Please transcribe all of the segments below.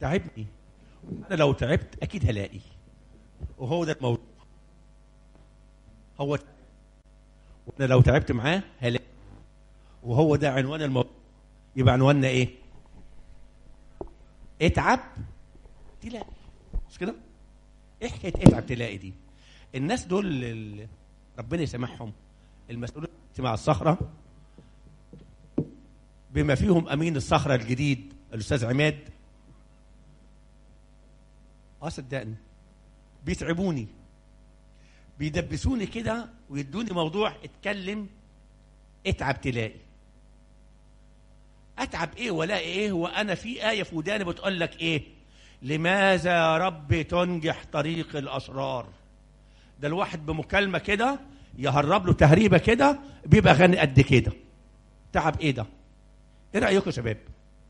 تعبني انا لو تعبت اكيد هلاقي وهو ده الموضوع هو وانا لو تعبت معاه هلاقي وهو ده عنوان الموضوع يبقى عنواننا ايه اتعب تلاقي مش كده ايه حكايه اتعب تلاقي دي الناس دول اللي ربنا يسامحهم المسؤولين مع الصخره بما فيهم امين الصخره الجديد الاستاذ عماد اه صدقني بيتعبوني بيدبسوني كده ويدوني موضوع اتكلم اتعب تلاقي اتعب ايه ولا ايه وانا في ايه في وداني بتقول لك ايه لماذا يا رب تنجح طريق الاشرار ده الواحد بمكالمه كده يهرب له تهريبه كده بيبقى غني قد كده تعب ايه ده ايه رايكم يا شباب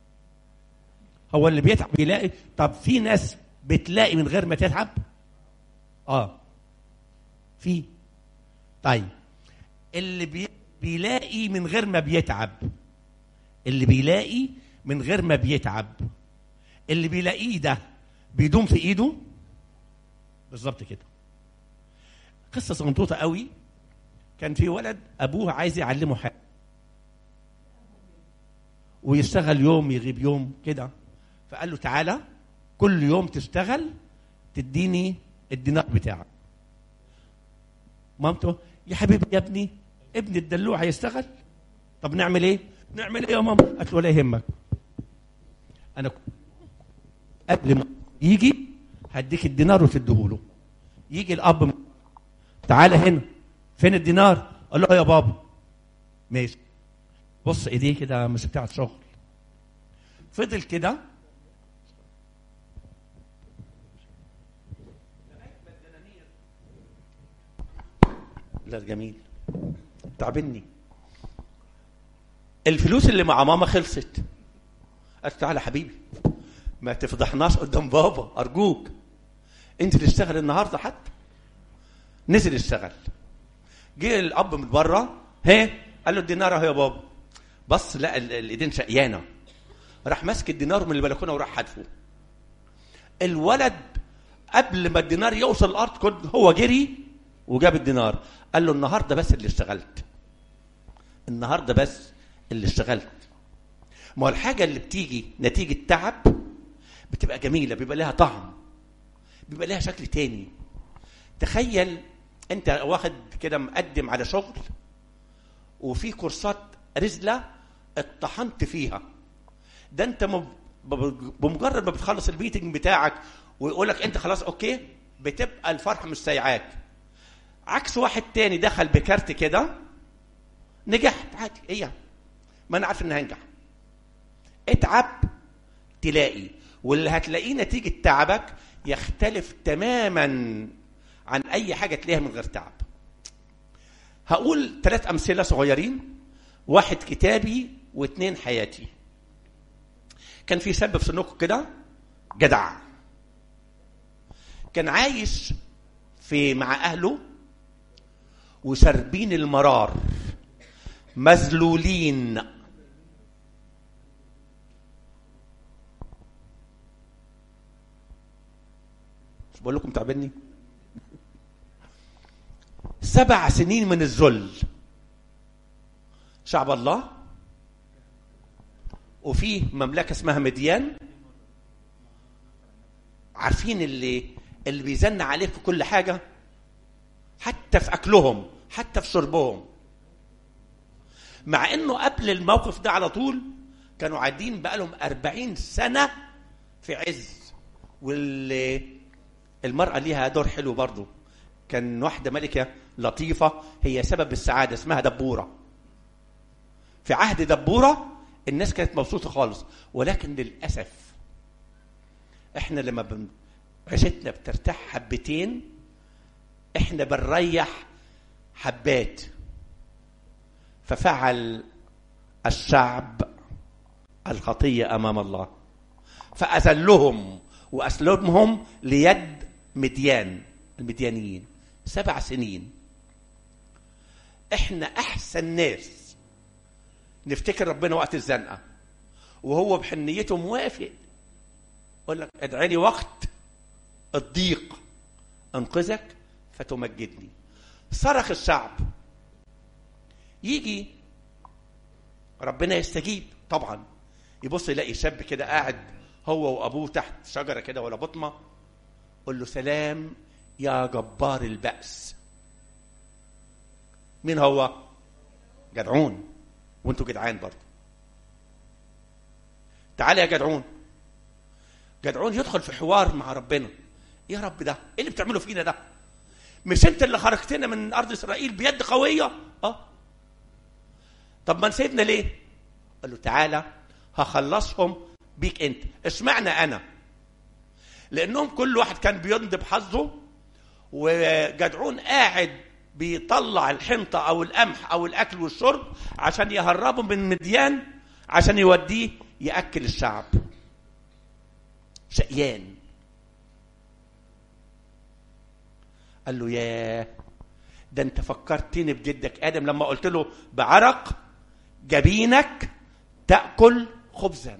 هو اللي بيتعب بيلاقي طب في ناس بتلاقي من غير ما تتعب اه في طيب اللي بي... بيلاقي من غير ما بيتعب اللي بيلاقي من غير ما بيتعب اللي بيلاقيه ده بيدوم في ايده بالظبط كده قصه صنطوطه قوي كان في ولد ابوه عايز يعلمه حاجه ويشتغل يوم يغيب يوم كده فقال له تعالى كل يوم تشتغل تديني الدينار بتاعك مامته يا حبيبي يا ابني ابن الدلوع هيشتغل طب نعمل ايه نعمل ايه يا ماما قالت له ولا يهمك انا قبل ما يجي هديك الدينار وتديهوله يجي الاب م... تعالى هنا فين الدينار قال له يا بابا ماشي بص ايديه كده مش بتاعت شغل فضل كده لا جميل تعبني الفلوس اللي مع ماما خلصت قالت تعالى حبيبي ما تفضحناش قدام بابا ارجوك انت تشتغل النهارده حتى نزل يشتغل جه الاب من بره ها قال له الدينار اهو يا بابا بص لقى الايدين شقيانه راح ماسك الدينار من البلكونه وراح حدفه الولد قبل ما الدينار يوصل الارض كنت هو جري وجاب الدينار قال له النهارده بس اللي اشتغلت النهارده بس اللي اشتغلت ما هو الحاجه اللي بتيجي نتيجه تعب بتبقى جميله بيبقى لها طعم بيبقى لها شكل تاني تخيل انت واخد كده مقدم على شغل وفي كورسات رزله اتطحنت فيها ده انت بمجرد ما بتخلص الميتنج بتاعك ويقول لك انت خلاص اوكي بتبقى الفرحه مش سايعاك عكس واحد تاني دخل بكارت كده نجحت عادي ايه يعني ما انا عارف اني هنجح اتعب تلاقي واللي هتلاقيه نتيجه تعبك يختلف تماما عن اي حاجه تلاقيها من غير تعب هقول ثلاث امثله صغيرين واحد كتابي واثنين حياتي كان في شاب في سنكم كده جدع كان عايش في مع اهله وشاربين المرار مذلولين مش بقول لكم تعبني سبع سنين من الذل شعب الله وفي مملكه اسمها مديان عارفين اللي اللي بيزن عليه في كل حاجه حتى في اكلهم حتى في شربهم مع انه قبل الموقف ده على طول كانوا قاعدين بقالهم أربعين سنة في عز والمرأة ليها دور حلو برضو كان واحدة ملكة لطيفة هي سبب السعادة اسمها دبورة في عهد دبورة الناس كانت مبسوطة خالص ولكن للأسف احنا لما بن... عيشتنا بترتاح حبتين احنا بنريح حبات ففعل الشعب الخطيه امام الله فاذلهم واسلمهم ليد مديان المديانيين سبع سنين احنا احسن ناس نفتكر ربنا وقت الزنقه وهو بحنيته موافق يقول لك ادعي وقت الضيق انقذك فتمجدني صرخ الشعب يجي ربنا يستجيب طبعا يبص يلاقي شاب كده قاعد هو وابوه تحت شجره كده ولا بطمه قول له سلام يا جبار البأس مين هو جدعون وانتوا جدعان برضه تعالى يا جدعون جدعون يدخل في حوار مع ربنا يا رب ده ايه اللي بتعمله فينا ده مش انت اللي خرجتنا من ارض اسرائيل بيد قويه اه طب ما نسيبنا ليه قال له تعالى هخلصهم بيك انت اشمعنى انا لانهم كل واحد كان بيندب حظه وجدعون قاعد بيطلع الحنطة أو القمح أو الأكل والشرب عشان يهربه من مديان عشان يوديه يأكل الشعب شقيان قال له ياه ده انت فكرتني بجدك ادم لما قلت له بعرق جبينك تاكل خبزا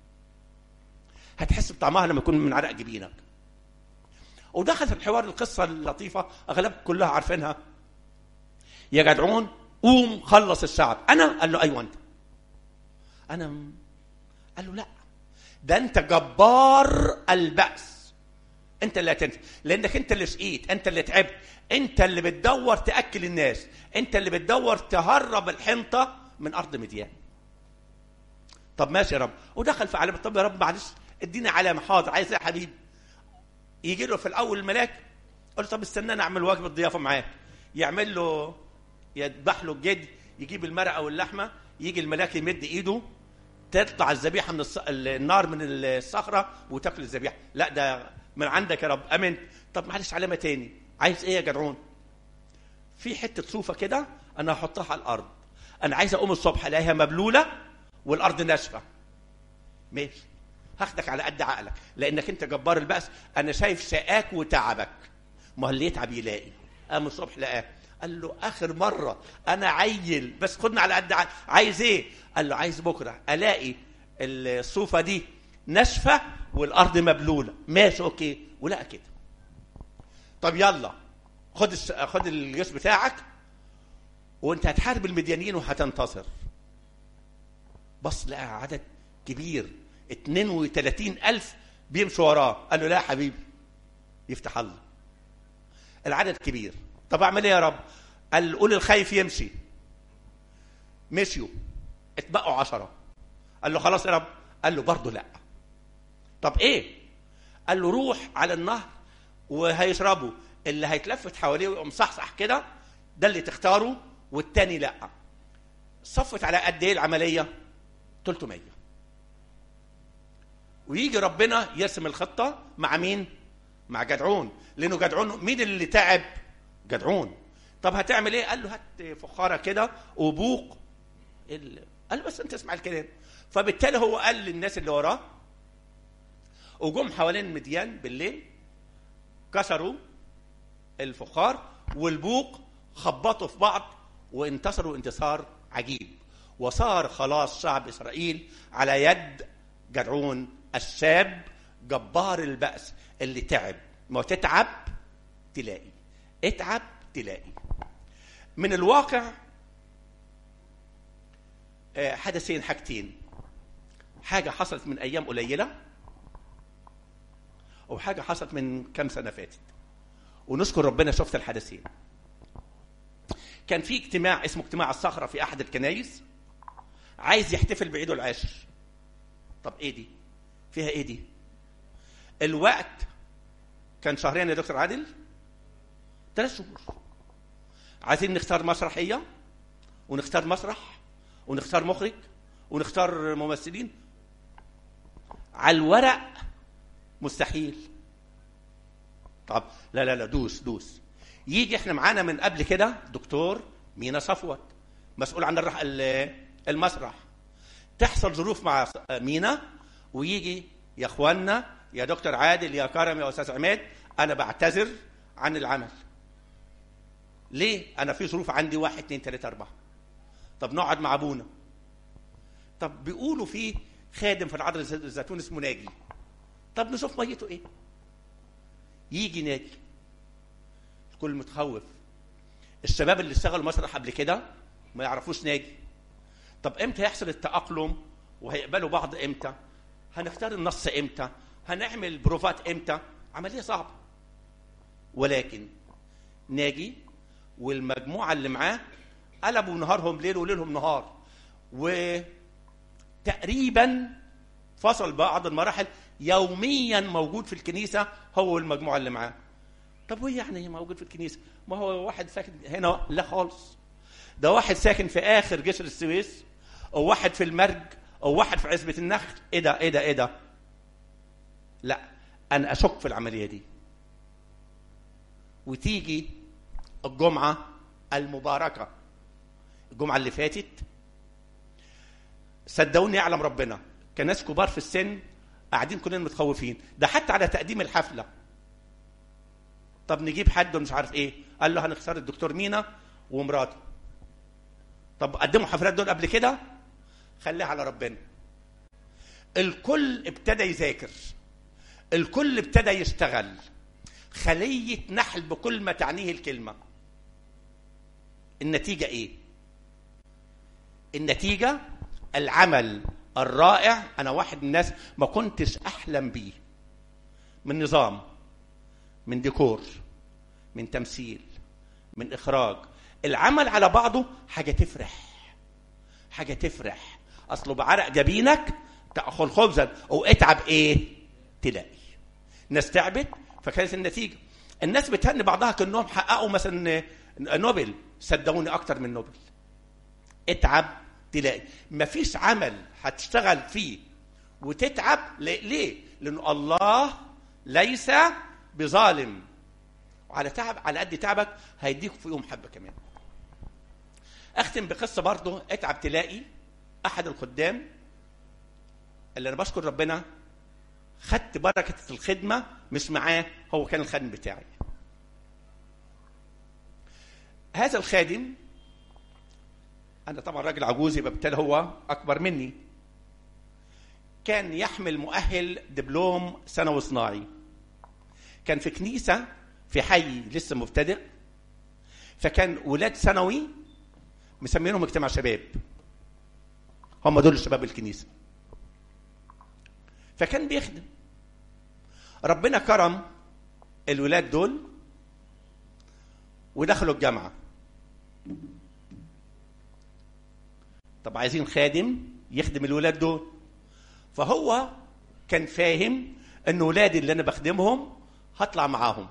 هتحس بطعمها لما يكون من عرق جبينك ودخل في الحوار القصه اللطيفه اغلب كلها عارفينها يا جدعون قوم خلص الشعب انا قال له ايوه انت انا م- قال له لا ده انت جبار البأس انت اللي هتنسى لانك انت اللي شقيت انت اللي تعبت انت اللي بتدور تاكل الناس انت اللي بتدور تهرب الحنطه من ارض مديان طب ماشي يا رب ودخل في علامه طب يا رب معلش اديني علامه حاضر عايز ايه يا حبيبي يجي له في الاول الملاك قال له طب استنى انا اعمل واجب الضيافه معاك يعمل له يذبح له الجد يجيب المرقه واللحمه يجي الملاك يمد ايده تطلع الذبيحه من الص... النار من الصخره وتاكل الذبيحه لا ده من عندك يا رب امنت طب معلش علامه تاني عايز ايه يا جدعون في حته صوفه كده انا هحطها على الارض انا عايز اقوم الصبح الاقيها مبلوله والارض ناشفه ماشي هاخدك على قد عقلك لانك انت جبار البأس انا شايف شقاك وتعبك ما هو اللي يتعب يلاقي قام الصبح لقاه قال له اخر مره انا عيل بس خدنا على قد عقل. عايز ايه قال له عايز بكره الاقي الصوفه دي ناشفه والارض مبلوله ماشي اوكي ولقى كده طب يلا خد الس... خد الجيش بتاعك وانت هتحارب المديانيين وهتنتصر بص لقى عدد كبير 32 ألف بيمشوا وراه قال له لا يا حبيبي يفتح الله العدد كبير طب اعمل ايه يا رب قال قول الخايف يمشي مشيوا اتبقوا عشرة قال له خلاص يا رب قال له برضه لا طب ايه قال له روح على النهر وهيشربوا اللي هيتلفت حواليه ويقوم صحصح كده ده اللي تختاره والتاني لا صفت على قد ايه العمليه 300 ويجي ربنا يرسم الخطه مع مين مع جدعون لانه جدعون مين اللي تعب جدعون طب هتعمل ايه قال له هات فخاره كده وبوق ال... قال له بس انت اسمع الكلام فبالتالي هو قال للناس اللي وراه وجم حوالين مديان بالليل كسروا الفخار والبوق خبطوا في بعض وانتصروا انتصار عجيب وصار خلاص شعب اسرائيل على يد جدعون الشاب جبار البأس اللي تعب ما تتعب تلاقي اتعب تلاقي من الواقع آه، حدثين حاجتين حاجة حصلت من أيام قليلة وحاجة حصلت من كام سنة فاتت ونشكر ربنا شفت الحدثين كان في اجتماع اسمه اجتماع الصخرة في أحد الكنايس عايز يحتفل بعيده العاشر طب ايه دي فيها ايه دي الوقت كان شهرين يا دكتور عادل ثلاث شهور عايزين نختار مسرحية ونختار مسرح ونختار مخرج ونختار ممثلين على الورق مستحيل طب لا لا لا دوس دوس يجي احنا معانا من قبل كده دكتور مينا صفوت مسؤول عن الرح... المسرح تحصل ظروف مع مينا ويجي يا اخوانا يا دكتور عادل يا كرم يا استاذ عماد انا بعتذر عن العمل ليه انا في ظروف عندي واحد اتنين تلاته اربعه طب نقعد مع ابونا طب بيقولوا في خادم في العذراء الزيتون اسمه ناجي طب نشوف ميته ايه يجي نادي الكل متخوف الشباب اللي اشتغلوا مسرح قبل كده ما يعرفوش ناجي طب امتى يحصل التأقلم وهيقبلوا بعض امتى هنختار النص امتى هنعمل بروفات امتى عملية صعبة ولكن ناجي والمجموعة اللي معاه قلبوا نهارهم ليل وليلهم نهار وتقريبا فصل بعض المراحل يوميا موجود في الكنيسة هو والمجموعة اللي معاه طب وايه يعني موجود في الكنيسة ما هو واحد ساكن هنا لا خالص ده واحد ساكن في اخر جسر السويس او واحد في المرج او واحد في عزبة النخل ايه ده ايه ده ايه ده لا انا اشك في العملية دي وتيجي الجمعة المباركة الجمعة اللي فاتت صدقوني يعلم ربنا كناس كبار في السن قاعدين كلنا متخوفين ده حتى على تقديم الحفلة طب نجيب حد ومش عارف ايه قال له هنختار الدكتور مينا ومراته طب قدموا حفلات دول قبل كده خليها على ربنا الكل ابتدى يذاكر الكل ابتدى يشتغل خلية نحل بكل ما تعنيه الكلمة النتيجة ايه النتيجة العمل الرائع انا واحد من الناس ما كنتش احلم بيه من نظام من ديكور من تمثيل من اخراج العمل على بعضه حاجه تفرح حاجه تفرح اصله بعرق جبينك تاخذ خبزا واتعب ايه تلاقي ناس تعبت فكانت النتيجه الناس بتهني بعضها كانهم حققوا مثلا نوبل صدقوني اكتر من نوبل اتعب تلاقي مفيش عمل هتشتغل فيه وتتعب ليه لانه الله ليس بظالم وعلى تعب على قد تعبك هيديك في يوم حبه كمان اختم بقصه برضه اتعب تلاقي احد الخدام اللي انا بشكر ربنا خدت بركه الخدمه مش معاه هو كان الخادم بتاعي هذا الخادم انا طبعا راجل عجوز يبقى بالتالي هو اكبر مني كان يحمل مؤهل دبلوم ثانوي صناعي كان في كنيسه في حي لسه مبتدئ فكان ولاد ثانوي مسمينهم اجتماع شباب هم دول شباب الكنيسه فكان بيخدم ربنا كرم الولاد دول ودخلوا الجامعه طب عايزين خادم يخدم الولاد دول فهو كان فاهم ان ولادي اللي انا بخدمهم هطلع معاهم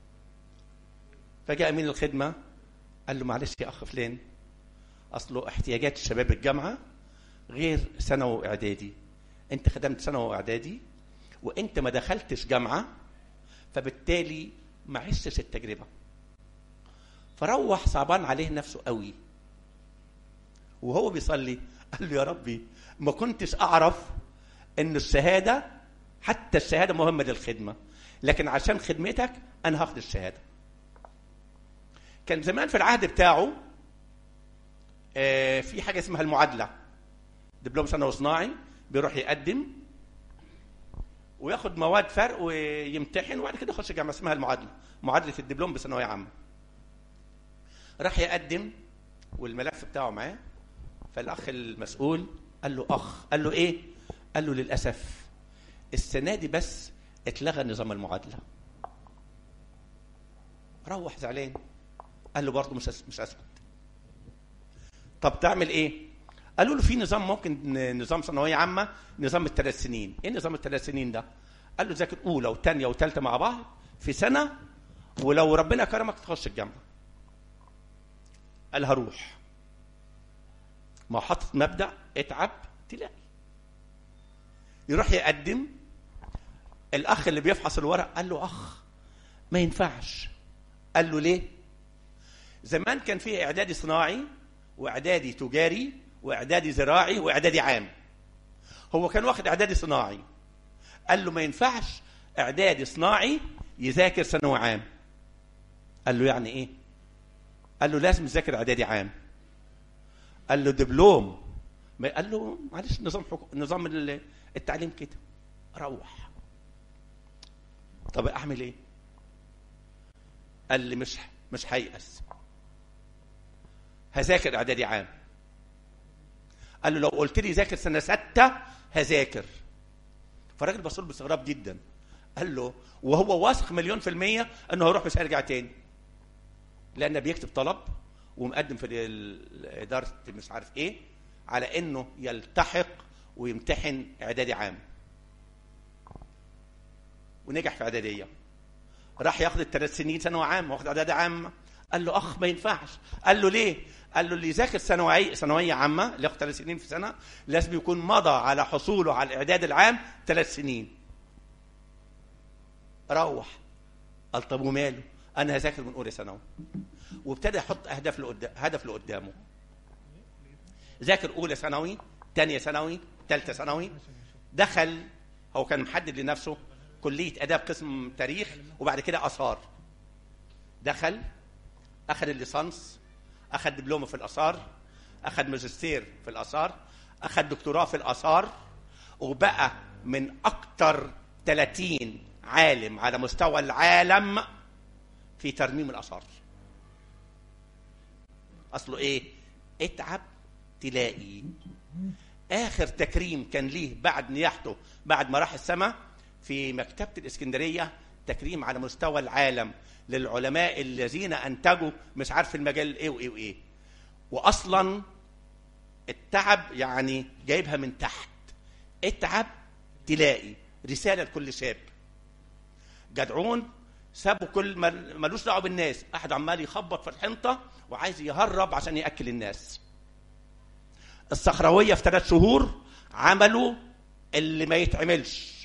فجاء امين الخدمه قال له معلش يا اخ فلان اصله احتياجات شباب الجامعه غير ثانوي واعدادي انت خدمت ثانوي واعدادي وانت ما دخلتش جامعه فبالتالي ما عشتش التجربه فروح صعبان عليه نفسه قوي وهو بيصلي قال له يا ربي ما كنتش اعرف ان الشهاده حتى الشهاده مهمه للخدمه لكن عشان خدمتك انا هاخد الشهاده كان زمان في العهد بتاعه آه في حاجه اسمها المعادله دبلوم ثانوي صناعي بيروح يقدم وياخد مواد فرق ويمتحن وبعد كده يخش جامعه اسمها المعادله معادله الدبلوم بثانويه عامه راح يقدم والملف بتاعه معاه فالاخ المسؤول قال له اخ قال له ايه قال له للاسف السنه دي بس اتلغى نظام المعادله روح زعلان قال له برضه مش مش اسكت طب تعمل ايه قالوا له في نظام ممكن نظام ثانويه عامه نظام الثلاث سنين ايه نظام الثلاث سنين ده قال له ذاكر اولى وثانيه وثالثه مع بعض في سنه ولو ربنا كرمك تخش الجامعه قال هروح ما حاطط مبدا اتعب تلاقي يروح يقدم الاخ اللي بيفحص الورق قال له اخ ما ينفعش قال له ليه زمان كان في اعدادي صناعي واعدادي تجاري واعدادي زراعي واعدادي عام هو كان واخد اعدادي صناعي قال له ما ينفعش اعدادي صناعي يذاكر ثانوي عام قال له يعني ايه قال له لازم يذاكر اعدادي عام قال له دبلوم ما قال له معلش نظام حكو... نظام التعليم كده روح طب اعمل ايه قال لي مش مش هيأس هذاكر اعدادي عام قال له لو قلت لي ذاكر سنه سته هذاكر فالراجل بص له باستغراب جدا قال له وهو واثق مليون في المية انه هيروح مش هيرجع تاني لان بيكتب طلب ومقدم في ال- اداره مش عارف ايه على انه يلتحق ويمتحن اعدادي عام ونجح في اعداديه راح ياخد الثلاث سنين ثانوي عام واخد اعدادي عام قال له اخ ما ينفعش قال له ليه قال له اللي يذاكر ثانويه ثانويه عامه اللي ياخد ثلاث سنين في سنه لازم يكون مضى على حصوله على الاعداد العام ثلاث سنين روح قال طب وماله انا هذاكر من اولى ثانوي وابتدى يحط اهداف لقدام هدف لقدامه ذاكر اولى ثانوي ثانيه ثانوي ثالثه ثانوي دخل هو كان محدد لنفسه كليه اداب قسم تاريخ وبعد كده اثار دخل اخذ الليسانس اخذ دبلومه في الاثار اخذ ماجستير في الاثار اخذ دكتوراه في الاثار وبقى من اكثر 30 عالم على مستوى العالم في ترميم الاثار اصله ايه اتعب تلاقي اخر تكريم كان ليه بعد نياحته بعد ما راح السماء في مكتبه الاسكندريه تكريم على مستوى العالم للعلماء الذين انتجوا مش عارف المجال ايه وايه وايه واصلا التعب يعني جايبها من تحت اتعب تلاقي رساله لكل شاب جدعون سابوا كل مل- ملوش دعوه بالناس احد عمال يخبط في الحنطه وعايز يهرب عشان ياكل الناس الصخرويه في ثلاث شهور عملوا اللي ما يتعملش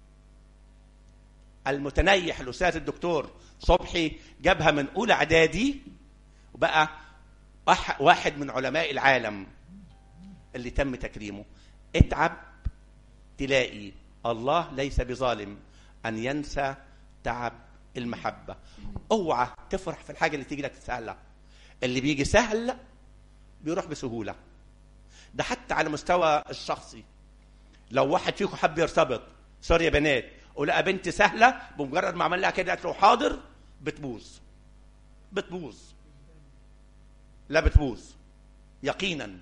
المتنيح الاستاذ الدكتور صبحي جابها من اولى اعدادي وبقى أح- واحد من علماء العالم اللي تم تكريمه اتعب تلاقي الله ليس بظالم ان ينسى تعب المحبه اوعى تفرح في الحاجه اللي تيجي لك سهله اللي بيجي سهل بيروح بسهوله ده حتى على مستوى الشخصي لو واحد فيكم حب يرتبط سوري يا بنات ولقى بنت سهله بمجرد ما عمل لها كده قالت له حاضر بتبوظ بتبوظ لا بتبوظ يقينا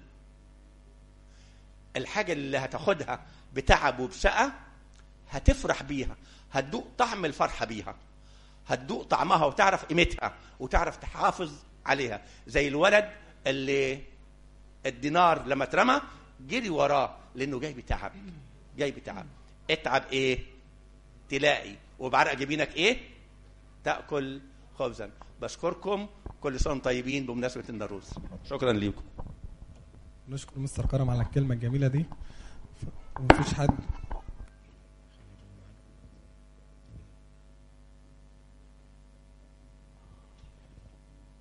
الحاجه اللي هتاخدها بتعب وبشقه هتفرح بيها هتدوق طعم الفرحه بيها هتدوق طعمها وتعرف قيمتها وتعرف تحافظ عليها زي الولد اللي الدينار لما اترمى جري وراه لانه جاي بتعب جاي بتعب اتعب ايه تلاقي وبعرق جبينك ايه تاكل خبزا بشكركم كل سنه وانتم طيبين بمناسبه الناروز شكرا ليكم نشكر مستر كرم على الكلمة الجميلة دي ف- ومفيش حد